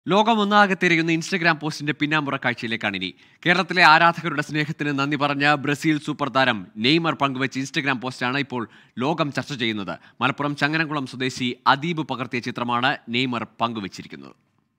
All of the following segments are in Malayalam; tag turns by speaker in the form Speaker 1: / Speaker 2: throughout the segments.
Speaker 1: ലോകമൊന്നാകെ തിരയുന്ന ഇൻസ്റ്റഗ്രാം പോസ്റ്റിന്റെ പിന്നാമ്പുറ കാഴ്ചയിലേക്കാണ് ഇനി കേരളത്തിലെ ആരാധകരുടെ സ്നേഹത്തിന് നന്ദി പറഞ്ഞ ബ്രസീൽ സൂപ്പർ താരം നെയ്മർ പങ്കുവച്ച ഇൻസ്റ്റഗ്രാം പോസ്റ്റാണ് ഇപ്പോൾ ലോകം ചർച്ച ചെയ്യുന്നത് മലപ്പുറം ചങ്ങനംകുളം സ്വദേശി അദീബ് പകർത്തിയ ചിത്രമാണ് നെയ്മർ പങ്കുവച്ചിരിക്കുന്നത്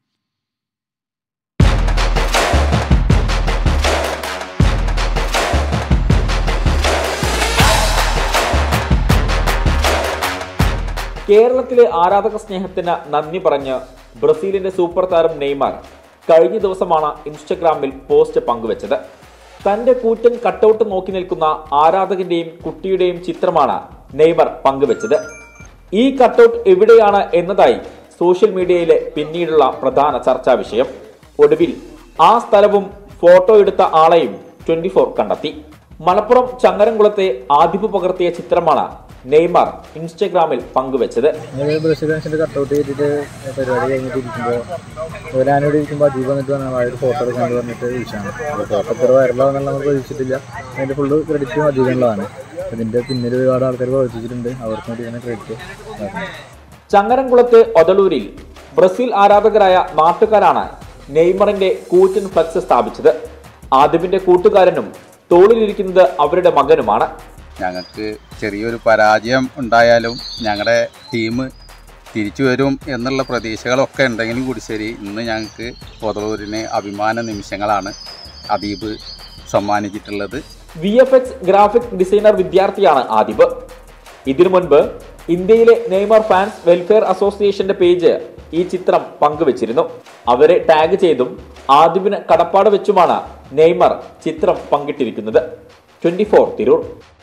Speaker 2: കേരളത്തിലെ ആരാധക സ്നേഹത്തിന് നന്ദി പറഞ്ഞ് ബ്രസീലിന്റെ സൂപ്പർ താരം നെയ്മർ കഴിഞ്ഞ ദിവസമാണ് ഇൻസ്റ്റഗ്രാമിൽ പോസ്റ്റ് പങ്കുവച്ചത് തന്റെ കൂറ്റൻ കട്ടൗട്ട് നോക്കി നിൽക്കുന്ന ആരാധകന്റെയും കുട്ടിയുടെയും ചിത്രമാണ് നെയ്മർ പങ്കുവച്ചത് ഈ കട്ടൗട്ട് എവിടെയാണ് എന്നതായി സോഷ്യൽ മീഡിയയിലെ പിന്നീടുള്ള പ്രധാന ചർച്ചാ വിഷയം ഒടുവിൽ ആ സ്ഥലവും ഫോട്ടോ എടുത്ത ആളെയും ട്വന്റി ഫോർ കണ്ടെത്തി മലപ്പുറം ചങ്ങരംകുളത്തെ ആദിപ്പ് പകർത്തിയ ചിത്രമാണ് നെയ്മർ ഇൻസ്റ്റഗ്രാമിൽ പങ്കുവച്ചത്
Speaker 3: ഞങ്ങൾ ബ്രസീൽ ഫാൻസിന്റെ കട്ടൗട്ട് ചെയ്തിട്ട് പരിപാടി കഴിഞ്ഞിട്ട് ഇരിക്കുമ്പോൾ ഞാനിവിടെ ഇരിക്കുമ്പോൾ അജീബ് വന്നിട്ട് പറഞ്ഞു ആ ഒരു ഫോട്ടോ എടുക്കാൻ പറഞ്ഞിട്ട് വിളിച്ചാണ് അപ്പോൾ ഫോട്ടോ ഇത്ര വൈറലാവുന്നുള്ള നമ്മൾ പ്രതീക്ഷിച്ചിട്ടില്ല അതിന്റെ ഫുള്ള് ക്രെഡിറ്റും അജീബുള്ളതാണ് ഇതിന്റെ പിന്നിൽ ഒരുപാട് ആൾക്കാർ പ്രവർത്തിച്ചിട്ടുണ്ട് അവർക്കും വേണ്ടി തന്നെ ക്രെഡിറ്റ്
Speaker 2: ചങ്ങരംകുളത്തെ ഒതളൂരിൽ ബ്രസീൽ ആരാധകരായ നാട്ടുകാരാണ് നെയ്മറിന്റെ കൂറ്റൻ ഫ്ലക്സ് സ്ഥാപിച്ചത് ആദിബിന്റെ കൂട്ടുകാരനും തോളിലിരിക്കുന്നത് അവരുടെ മകനുമാണ്
Speaker 4: ഞങ്ങൾക്ക് ചെറിയൊരു പരാജയം ഉണ്ടായാലും ഞങ്ങളുടെ ടീം തിരിച്ചു വരും എന്നുള്ള പ്രതീക്ഷകളൊക്കെ ഉണ്ടെങ്കിലും കൂടി ശരി ഇന്ന് ഞങ്ങൾക്ക് കൊതളൂരിന് അഭിമാന നിമിഷങ്ങളാണ് അദീബ് സമ്മാനിച്ചിട്ടുള്ളത്
Speaker 2: V F X graphic designer വിദ്യാർത്ഥിയാണ് ആദിബ് ഇതിനു മുൻപ് ഇന്ത്യയിലെ നെയ്മർ ഫാൻസ് വെൽഫെയർ അസോസിയേഷന്റെ പേജ് ഈ ചിത്രം പങ്കുവച്ചിരുന്നു അവരെ ടാഗ് ചെയ്തും ആദിബിന് കടപ്പാട് വെച്ചുമാണ് നെയ്മർ ചിത്രം പങ്കിട്ടിരിക്കുന്നത് ട്വന്റി ഫോർ തിരൂർ